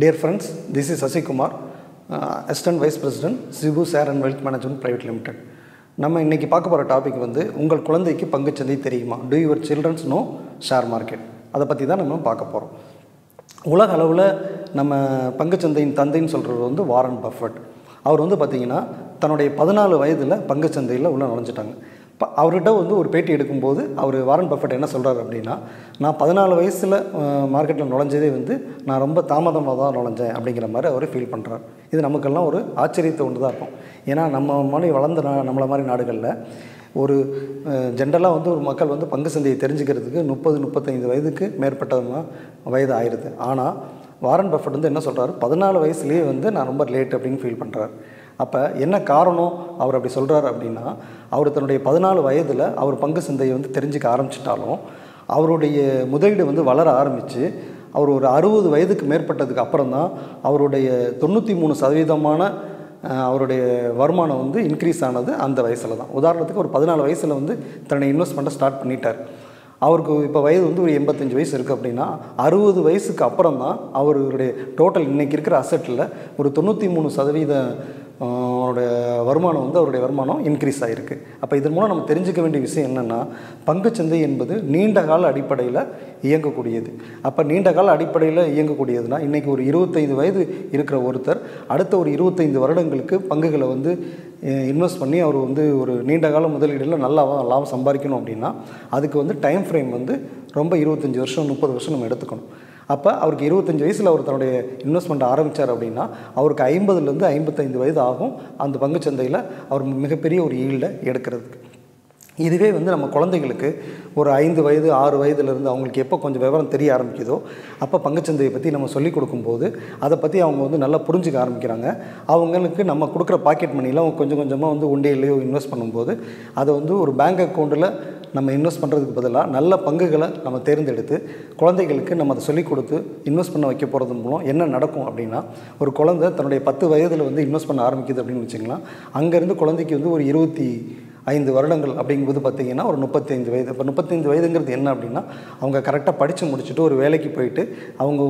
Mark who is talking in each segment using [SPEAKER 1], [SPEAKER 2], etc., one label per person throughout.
[SPEAKER 1] Dear friends, this is Sasikumar, uh, Assistant Vice President, Cebu Share and Wealth Management Private Limited. நம்ம இன்றைக்கி பார்க்க போகிற topic வந்து உங்கள் குழந்தைக்கு பங்குச்சந்தை தெரியுமா do your children's know share market அதை பற்றி தான் நம்ம பார்க்க போகிறோம் உலக அளவில் நம்ம பங்குச்சந்தையின் தந்தைன்னு சொல்கிறது வந்து வாரன் பஃபட் அவர் வந்து பார்த்திங்கன்னா தன்னுடைய பதினாலு வயதில் பங்குச்சந்தையில் உள்ள நுழைஞ்சிட்டாங்க இப்போ அவர்கிட்ட வந்து ஒரு பேட்டி எடுக்கும்போது அவர் வாரன் பஃபட் என்ன சொல்கிறார் அப்படின்னா நான் பதினாலு வயசில் மார்க்கெட்டில் நுழைஞ்சதே வந்து நான் ரொம்ப தாமதமாக தான் நுழைஞ்சேன் அப்படிங்கிற மாதிரி அவர் ஃபீல் பண்ணுறார் இது நமக்கெல்லாம் ஒரு ஆச்சரியத்தை ஒன்று தான் இருக்கும் ஏன்னா நம்ம மாதிரி வளர்ந்த நா நம்மளை மாதிரி நாடுகளில் ஒரு ஜென்ரலாக வந்து ஒரு மக்கள் வந்து பங்கு சந்தையை தெரிஞ்சுக்கிறதுக்கு முப்பது முப்பத்தைந்து வயதுக்கு மேற்பட்டவங்க வயது ஆயிடுது ஆனால் வாரன் பஃபட் வந்து என்ன சொல்கிறாரு பதினாலு வயசுலேயே வந்து நான் ரொம்ப லேட் அப்படின்னு ஃபீல் பண்ணுறாரு அப்போ என்ன காரணம் அவர் அப்படி சொல்கிறார் அப்படின்னா அவர் தன்னுடைய பதினாலு வயதில் அவர் பங்கு சந்தையை வந்து தெரிஞ்சுக்க ஆரம்பிச்சிட்டாலும் அவருடைய முதலீடு வந்து வளர ஆரம்பித்து அவர் ஒரு அறுபது வயதுக்கு மேற்பட்டதுக்கு அப்புறம் தான் அவருடைய தொண்ணூற்றி மூணு சதவீதமான அஹ், அவருடைய வருமானம் வந்து இன்க்ரீஸ் ஆனது அந்த வயசில் தான் உதாரணத்துக்கு ஒரு பதினாலு வயசில் வந்து தன்னுடைய இன்வெஸ்ட்மெண்ட்டை ஸ்டார்ட் பண்ணிட்டார் அவருக்கு இப்போ வயது வந்து ஒரு எண்பத்தஞ்சு வயசு இருக்குது அப்படின்னா அறுபது வயசுக்கு அப்புறம் தான் அவருடைய டோட்டல் இன்றைக்கி இருக்கிற அசட்டில் ஒரு தொண்ணூற்றி மூணு சதவீத ஆஹ், அவருடைய வருமானம் வந்து அவருடைய வருமானம் இன்க்ரீஸ் ஆகிருக்கு அப்போ இதன் மூலம் நம்ம தெரிஞ்சுக்க வேண்டிய விஷயம் என்னென்னா பங்குச்சந்தை என்பது நீண்ட கால அடிப்படையில் இயங்கக்கூடியது அப்போ நீண்ட கால அடிப்படையில் இயங்கக்கூடியதுன்னா இன்றைக்கி ஒரு இருபத்தைந்து வயது இருக்கிற ஒருத்தர் அடுத்த ஒரு இருபத்தைந்து வருடங்களுக்கு பங்குகளை வந்து இன்வெஸ்ட் பண்ணி அவர் வந்து ஒரு நீண்ட கால முதலீடுல நல்லா லாபம் சம்பாதிக்கணும் அப்படின்னா அதுக்கு வந்து டைம் ஃப்ரேம் வந்து ரொம்ப இருபத்தஞ்சி வருஷம் முப்பது வருஷம் நம்ம எடுத்துக்கணும் அப்போ அவருக்கு இருபத்தஞ்சி வயசில் அவர் தன்னுடைய இன்வெஸ்ட்மெண்ட் ஆரம்பித்தார் அப்படின்னா அவருக்கு ஐம்பதுலேருந்து ஐம்பத்தைந்து வயது ஆகும் அந்த பங்குச்சந்தையில் அவர் மிகப்பெரிய ஒரு ஈல்டை எடுக்கிறதுக்கு இதுவே வந்து நம்ம குழந்தைகளுக்கு ஒரு ஐந்து வயது ஆறு வயதுலேருந்து அவங்களுக்கு எப்போ கொஞ்சம் விவரம் தெரிய ஆரம்பிக்குதோ அப்போ பங்குச்சந்தையை பற்றி நம்ம சொல்லிக் கொடுக்கும்போது அதை பற்றி அவங்க வந்து நல்லா புரிஞ்சுக்க ஆரம்பிக்கிறாங்க அவங்களுக்கு நம்ம கொடுக்குற பாக்கெட் மணியில் அவங்க கொஞ்சம் கொஞ்சமாக வந்து உண்டையிலையோ இன்வெஸ்ட் பண்ணும்போது அதை வந்து ஒரு பேங்க் அக்கௌண்ட்டில் நம்ம இன்வெஸ்ட் பண்ணுறதுக்கு பதிலாக நல்ல பங்குகளை நம்ம தேர்ந்தெடுத்து குழந்தைகளுக்கு நம்ம அதை சொல்லிக் கொடுத்து இன்வெஸ்ட் பண்ண வைக்க போகிறது மூலம் என்ன நடக்கும் அப்படின்னா ஒரு குழந்தை தன்னுடைய பத்து வயதில் வந்து இன்வெஸ்ட் பண்ண ஆரம்பிக்குது அப்படின்னு வச்சுக்கலாம் அங்கேருந்து குழந்தைக்கு வந்து ஒரு இருபத்தி ஐந்து வருடங்கள் அப்படிங்கும்போது பார்த்தீங்கன்னா ஒரு முப்பத்தைந்து வயது இப்போ முப்பத்தைந்து வயதுங்கிறது என்ன அப்படின்னா அவங்க கரெக்டாக படித்து முடிச்சுட்டு ஒரு வேலைக்கு போயிட்டு அவங்க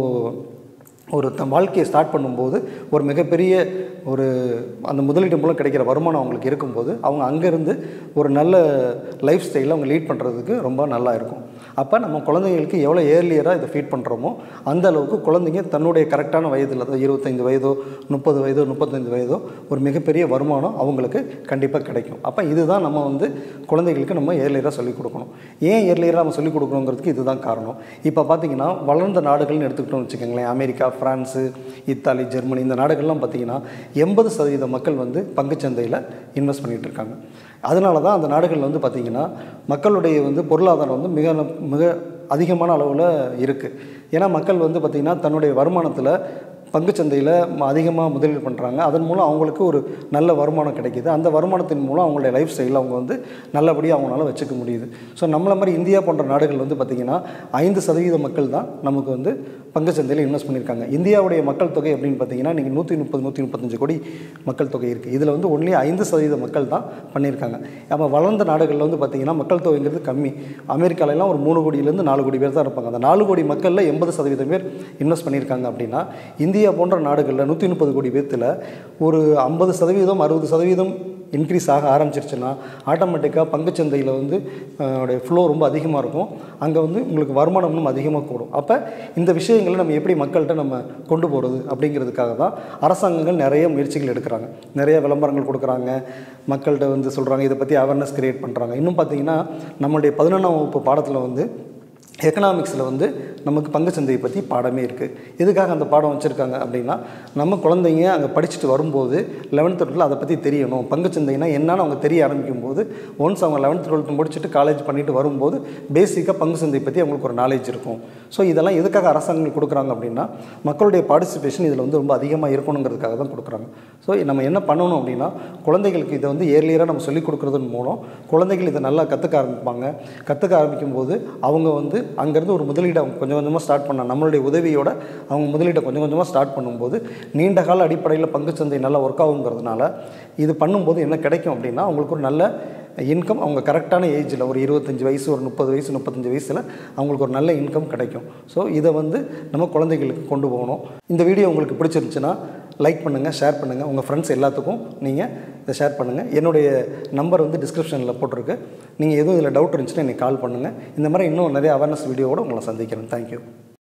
[SPEAKER 1] ஒரு த வாழ்க்கையை ஸ்டார்ட் பண்ணும்போது ஒரு மிகப்பெரிய ஒரு அந்த முதலீடு மூலம் கிடைக்கிற வருமானம் அவங்களுக்கு இருக்கும்போது அவங்க அங்கேருந்து ஒரு நல்ல லைஃப் ஸ்டைலை அவங்க லீட் பண்ணுறதுக்கு ரொம்ப நல்லா இருக்கும் அப்போ நம்ம குழந்தைங்களுக்கு எவ்வளோ ஏர்லியராக இதை ஃபீட் பண்ணுறோமோ அந்த அளவுக்கு குழந்தைங்க தன்னுடைய கரெக்டான வயதில் அதாவது இருபத்தைந்து வயதோ முப்பது வயதோ முப்பத்தைந்து வயதோ ஒரு மிகப்பெரிய வருமானம் அவங்களுக்கு கண்டிப்பாக கிடைக்கும் அப்போ இதுதான் நம்ம வந்து குழந்தைகளுக்கு நம்ம ஏர்லியராக சொல்லிக் கொடுக்கணும் ஏன் ஏர்லியராக நம்ம சொல்லிக் கொடுக்கணுங்கிறதுக்கு இதுதான் காரணம் இப்போ பார்த்தீங்கன்னா வளர்ந்த நாடுகள்னு எடுத்துக்கிட்டோம்னு வச்சுக்கோங்களேன் அமெரிக்கா ஃப்ரான்ஸு இத்தாலி ஜெர்மனி இந்த நாடுகள்லாம் பார்த்தீங்கன்னா எண்பது சதவீத மக்கள் வந்து பங்குச்சந்தையில் இன்வெஸ்ட் பண்ணிகிட்டு இருக்காங்க அதனால தான் அந்த நாடுகளில் வந்து பார்த்திங்கன்னா மக்களுடைய வந்து பொருளாதாரம் வந்து மிக மிக அதிகமான அளவில் இருக்குது ஏன்னா மக்கள் வந்து பார்த்திங்கன்னா தன்னுடைய வருமானத்தில் பங்குச்சந்தையில் அதிகமாக முதலீடு பண்ணுறாங்க அதன் மூலம் அவங்களுக்கு ஒரு நல்ல வருமானம் கிடைக்கிது அந்த வருமானத்தின் மூலம் அவங்களுடைய லைஃப் ஸ்டைலில் அவங்க வந்து நல்லபடியாக அவங்களால வச்சுக்க முடியுது ஸோ நம்மளை மாதிரி இந்தியா போன்ற நாடுகள் வந்து பார்த்திங்கன்னா ஐந்து சதவீத மக்கள் தான் நமக்கு வந்து பங்குச்சந்தையில் இன்வெஸ்ட் பண்ணியிருக்காங்க இந்தியாவுடைய மக்கள் தொகை அப்படின்னு பார்த்தீங்கன்னா நீங்கள் நூற்றி முப்பது நூற்றி முப்பத்தஞ்சு கோடி மக்கள் தொகை இருக்குது இதில் வந்து ஒன்லி ஐந்து சதவீத மக்கள் தான் பண்ணியிருக்காங்க அப்போ வளர்ந்த நாடுகளில் வந்து பார்த்திங்கன்னா மக்கள் தொகைங்கிறது கம்மி அமெரிக்காலெல்லாம் ஒரு மூணு கோடியிலேருந்து நாலு கோடி பேர் தான் இருப்பாங்க அந்த நாலு கோடி மக்களில் எண்பது சதவீதம் பேர் இன்வெஸ்ட் பண்ணியிருக்காங்க அப்படின்னா இந்தியா போன்ற நாடுகளில் நூற்றி முப்பது கோடி பேர்த்தில் ஒரு ஐம்பது சதவீதம் அறுபது சதவீதம் இன்க்ரீஸ் ஆக ஆரம்பிச்சிருச்சுன்னா ஆட்டோமேட்டிக்காக பங்குச்சந்தையில் வந்து உடைய ஃப்ளோ ரொம்ப அதிகமாக இருக்கும் அங்கே வந்து உங்களுக்கு வருமானம் இன்னும் அதிகமாக கூடும் அப்போ இந்த விஷயங்களை நம்ம எப்படி மக்கள்கிட்ட நம்ம கொண்டு போகிறது அப்படிங்கிறதுக்காக தான் அரசாங்கங்கள் நிறைய முயற்சிகள் எடுக்கிறாங்க நிறைய விளம்பரங்கள் கொடுக்குறாங்க மக்கள்கிட்ட வந்து சொல்கிறாங்க இதை பற்றி அவேர்னஸ் கிரியேட் பண்ணுறாங்க இன்னும் பார்த்தீங்கன்னா நம்மளுடைய பதினொன்றாம் வகுப்பு பாடத்தில் வந்து எக்கனாமிக்ஸில் வந்து நமக்கு பங்குச்சந்தையை பற்றி பாடமே இருக்குது எதுக்காக அந்த பாடம் வச்சுருக்காங்க அப்படின்னா நம்ம குழந்தைங்க அங்கே படிச்சுட்டு வரும்போது லெவன்த் டுவெல்த்தில் அதை பற்றி தெரியணும் பங்குச்சந்தைனா என்னன்னு அவங்க தெரிய ஆரம்பிக்கும் போது ஒன்ஸ் அவங்க லெவன்த் டுவெல்த் முடிச்சுட்டு காலேஜ் பண்ணிட்டு வரும்போது பேசிக்காக பங்கு சந்தை பற்றி அவங்களுக்கு ஒரு நாலேஜ் இருக்கும் ஸோ இதெல்லாம் எதுக்காக அரசாங்கம் கொடுக்குறாங்க அப்படின்னா மக்களுடைய பார்ட்டிசிபேஷன் இதில் வந்து ரொம்ப அதிகமாக இருக்கணுங்கிறதுக்காக தான் கொடுக்குறாங்க ஸோ நம்ம என்ன பண்ணணும் அப்படின்னா குழந்தைகளுக்கு இதை வந்து ஏர்லியராக நம்ம சொல்லிக் கொடுக்குறதன் மூலம் குழந்தைகள் இதை நல்லா கற்றுக்க ஆரம்பிப்பாங்க கற்றுக்க ஆரம்பிக்கும் போது அவங்க வந்து அங்கேருந்து ஒரு முதலீடு அவங்க கொஞ்சம் கொஞ்சமாக ஸ்டார்ட் பண்ண நம்மளுடைய உதவியோட அவங்க முதலீட்டை கொஞ்சம் கொஞ்சமாக ஸ்டார்ட் பண்ணும்போது நீண்ட கால அடிப்படையில் பங்குச்சந்தை நல்லா ஒர்க் ஆகுங்கிறதுனால இது பண்ணும்போது என்ன கிடைக்கும் அப்படின்னா அவங்களுக்கு ஒரு நல்ல இன்கம் அவங்க கரெக்டான ஏஜில் ஒரு இருபத்தஞ்சி வயசு ஒரு முப்பது வயசு முப்பத்தஞ்சு வயசில் அவங்களுக்கு ஒரு நல்ல இன்கம் கிடைக்கும் ஸோ இதை வந்து நம்ம குழந்தைகளுக்கு கொண்டு போகணும் இந்த வீடியோ உங்களுக்கு பிடிச்சிருந்துச்சுன்னா லைக் பண்ணுங்கள் ஷேர் பண்ணுங்கள் உங்கள் ஃப்ரெண்ட்ஸ் எல்லாத்துக்கும் நீங்கள் இதை ஷேர் பண்ணுங்கள் என்னுடைய நம்பர் வந்து டிஸ்கிரிப்ஷனில் போட்டிருக்கு நீங்கள் எதுவும் இதில் டவுட் இருந்துச்சுன்னா எனக்கு கால் பண்ணுங்கள் இந்த மாதிரி இன்னும் நிறைய அவேர்னஸ் வீடியோவோட உங்களை சந்திக்கிறேன் தேங்க்யூ